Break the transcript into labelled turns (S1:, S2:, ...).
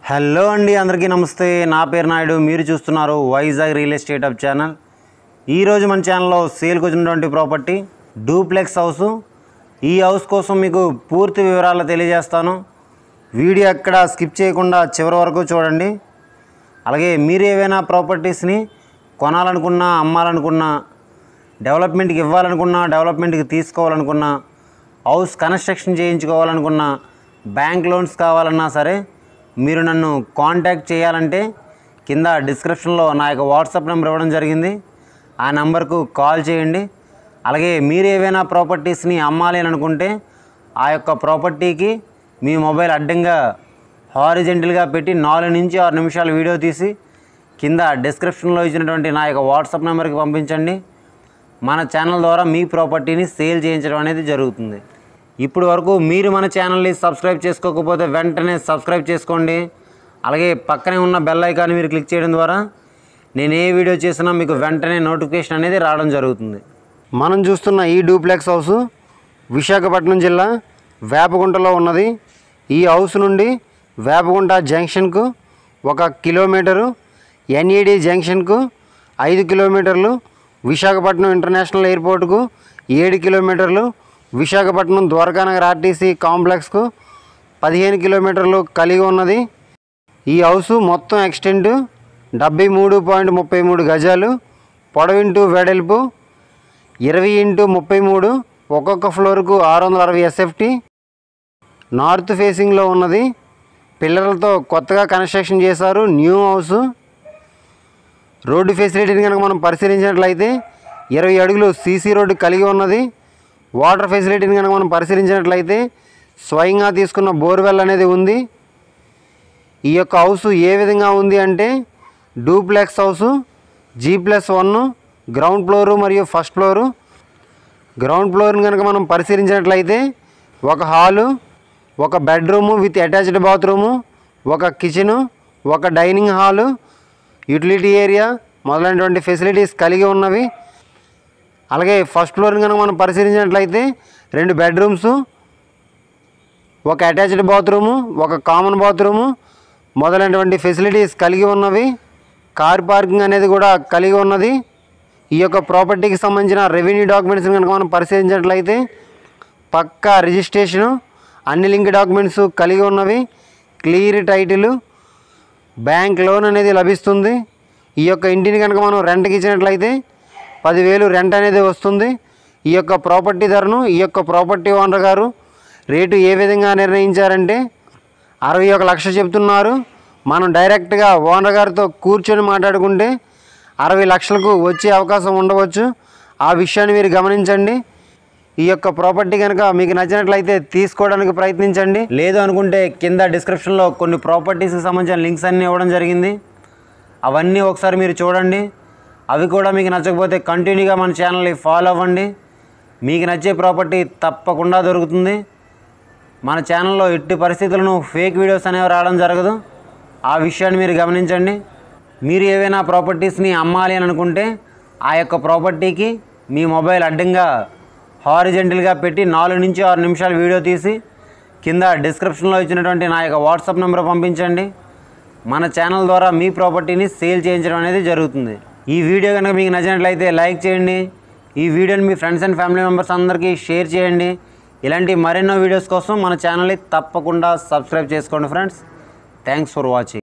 S1: hello అండి అందరికీ నమస్తే నా పేరు నాయుడు మీరు చూస్తున్నారు Vizag real estate up channel ఈరోజు మన ఛానల్లో సేల్కి వచ్చినటువంటి ప్రాపర్టీ డూప్లెక్స్ హౌస్ ఈ హౌస్ కోసం మీకు పూర్తి వివరాలు తెలియజేస్తాను వీడియో ఎక్కడ స్కిప్ చేయకుండా చివరి వరకు చూడండి అలాగే మీరు ఏవైనా ప్రాపర్టీస్ని కొనాలనుకున్నా అమ్మాలనుకున్నా డెవలప్మెంట్కి ఇవ్వాలనుకున్నా డెవలప్మెంట్కి తీసుకోవాలనుకున్నా హౌస్ కన్స్ట్రక్షన్ చేయించుకోవాలనుకున్నా బ్యాంక్ లోన్స్ కావాలన్నా సరే మీరు నన్ను కాంటాక్ట్ చేయాలంటే కింద డిస్క్రిప్షన్లో నా యొక్క వాట్సాప్ నెంబర్ ఇవ్వడం జరిగింది ఆ నెంబర్కు కాల్ చేయండి అలాగే మీరు ఏవైనా ప్రాపర్టీస్ని అమ్మాలి అని అనుకుంటే ఆ యొక్క ప్రాపర్టీకి మీ మొబైల్ అడ్డంగా హారిజెంటల్గా పెట్టి నాలుగు నుంచి ఆరు నిమిషాలు వీడియో తీసి కింద డిస్క్రిప్షన్లో ఇచ్చినటువంటి నా యొక్క వాట్సాప్ నెంబర్కి పంపించండి మన ఛానల్ ద్వారా మీ ప్రాపర్టీని సేల్ చేయించడం అనేది జరుగుతుంది ఇప్పుడు వరకు మీరు మన ఛానల్ని సబ్స్క్రైబ్ చేసుకోకపోతే వెంటనే సబ్స్క్రైబ్ చేసుకోండి అలాగే పక్కనే ఉన్న బెల్ ఐకాన్ మీరు క్లిక్ చేయడం ద్వారా నేను ఏ వీడియో చేసినా మీకు వెంటనే నోటిఫికేషన్ అనేది రావడం జరుగుతుంది మనం చూస్తున్న ఈ డూప్లెక్స్ హౌస్ విశాఖపట్నం జిల్లా వేపగుంటలో ఉన్నది ఈ హౌస్ నుండి వేపగుంట జంక్షన్కు ఒక కిలోమీటరు ఎన్ఈడి జంక్షన్కు ఐదు కిలోమీటర్లు విశాఖపట్నం ఇంటర్నేషనల్ ఎయిర్పోర్ట్కు ఏడు కిలోమీటర్లు విశాఖపట్నం ద్వారకానగర్ ఆర్టీసీ కాంప్లెక్స్కు పదిహేను కిలోమీటర్లు కలిగి ఉన్నది ఈ హౌస్ మొత్తం ఎక్స్టెంట్ డెబ్బై మూడు పాయింట్ ముప్పై మూడు గజాలు పొడవింటూ వెడల్పు ఇరవై ఇంటూ ముప్పై మూడు ఒక్కొక్క ఫ్లోర్కు ఆరు వందల అరవై ఎస్ఎఫ్టీ నార్త్ ఫేసింగ్లో ఉన్నది పిల్లర్లతో కొత్తగా కన్స్ట్రక్షన్ చేశారు న్యూ హౌస్ రోడ్డు ఫెసిలిటీని కనుక మనం పరిశీలించినట్లయితే ఇరవై అడుగులు సీసీ రోడ్డు కలిగి ఉన్నది వాటర్ ఫెసిలిటీని కనుక మనం పరిశీలించినట్లయితే స్వయంగా తీసుకున్న బోర్వెల్ అనేది ఉంది ఈ యొక్క హౌస్ ఏ విధంగా ఉంది అంటే duplex house G plus one ground floor మరియు ఫస్ట్ ఫ్లోరు గ్రౌండ్ ఫ్లోర్ని కనుక మనం పరిశీలించినట్లయితే ఒక హాలు ఒక బెడ్రూము విత్ అటాచ్డ్ బాత్రూము ఒక కిచెను ఒక డైనింగ్ హాలు యూటిలిటీ ఏరియా మొదలైనటువంటి ఫెసిలిటీస్ కలిగి ఉన్నవి అలాగే ఫస్ట్ ఫ్లోర్ని కనుక మనం పరిశీలించినట్లయితే రెండు బెడ్రూమ్స్ ఒక అటాచ్డ్ బాత్రూము ఒక కామన్ బాత్రూము మొదలైనటువంటి ఫెసిలిటీస్ కలిగి ఉన్నవి కార్ పార్కింగ్ అనేది కూడా కలిగి ఉన్నది ఈ యొక్క ప్రాపర్టీకి సంబంధించిన రెవెన్యూ డాక్యుమెంట్స్ కనుక మనం పరిశీలించినట్లయితే పక్కా రిజిస్ట్రేషను అన్ని లింక్ డాక్యుమెంట్స్ కలిగి ఉన్నవి క్లియర్ టైటిల్ బ్యాంక్ లోన్ అనేది లభిస్తుంది ఈ యొక్క ఇంటిని కనుక మనం రెంట్కి ఇచ్చినట్లయితే పదివేలు రెంట్ అనేది వస్తుంది ఈ యొక్క ప్రాపర్టీ ధరను ఈ యొక్క ప్రాపర్టీ ఓనర్ గారు రేటు ఏ విధంగా నిర్ణయించారంటే అరవై ఒక లక్ష చెప్తున్నారు మనం డైరెక్ట్గా ఓనర్ గారితో కూర్చొని మాట్లాడుకుంటే అరవై లక్షలకు వచ్చే అవకాశం ఉండవచ్చు ఆ విషయాన్ని మీరు గమనించండి ఈ యొక్క ప్రాపర్టీ కనుక మీకు నచ్చినట్లయితే తీసుకోవడానికి ప్రయత్నించండి లేదు అనుకుంటే కింద డిస్క్రిప్షన్లో కొన్ని ప్రాపర్టీస్కి సంబంధించిన లింక్స్ అన్నీ ఇవ్వడం జరిగింది అవన్నీ ఒకసారి మీరు చూడండి అవి కూడా మీకు నచ్చకపోతే కంటిన్యూగా మన ఛానల్ని ఫాలో అవ్వండి మీకు నచ్చే ప్రాపర్టీ తప్పకుండా దొరుకుతుంది మన ఛానల్లో ఎట్టి పరిస్థితులను ఫేక్ వీడియోస్ అనేవి రావడం జరగదు ఆ విషయాన్ని మీరు గమనించండి మీరు ఏవైనా ప్రాపర్టీస్ని అమ్మాలి అని అనుకుంటే ఆ యొక్క ప్రాపర్టీకి మీ మొబైల్ అడ్డంగా హారిజెంటల్గా పెట్టి నాలుగు నుంచి ఆరు నిమిషాలు వీడియో తీసి కింద డిస్క్రిప్షన్లో ఇచ్చినటువంటి నా యొక్క వాట్సాప్ నెంబర్ పంపించండి మన ఛానల్ ద్వారా మీ ప్రాపర్టీని సేల్ చేయించడం అనేది జరుగుతుంది ఈ వీడియో కనుక మీకు నచ్చినట్లయితే లైక్ చేయండి ఈ వీడియోని మీ ఫ్రెండ్స్ అండ్ ఫ్యామిలీ మెంబర్స్ అందరికీ షేర్ చేయండి ఇలాంటి మరెన్నో వీడియోస్ కోసం మన ఛానల్ని తప్పకుండా సబ్స్క్రైబ్ చేసుకోండి ఫ్రెండ్స్ థ్యాంక్స్ ఫర్ వాచింగ్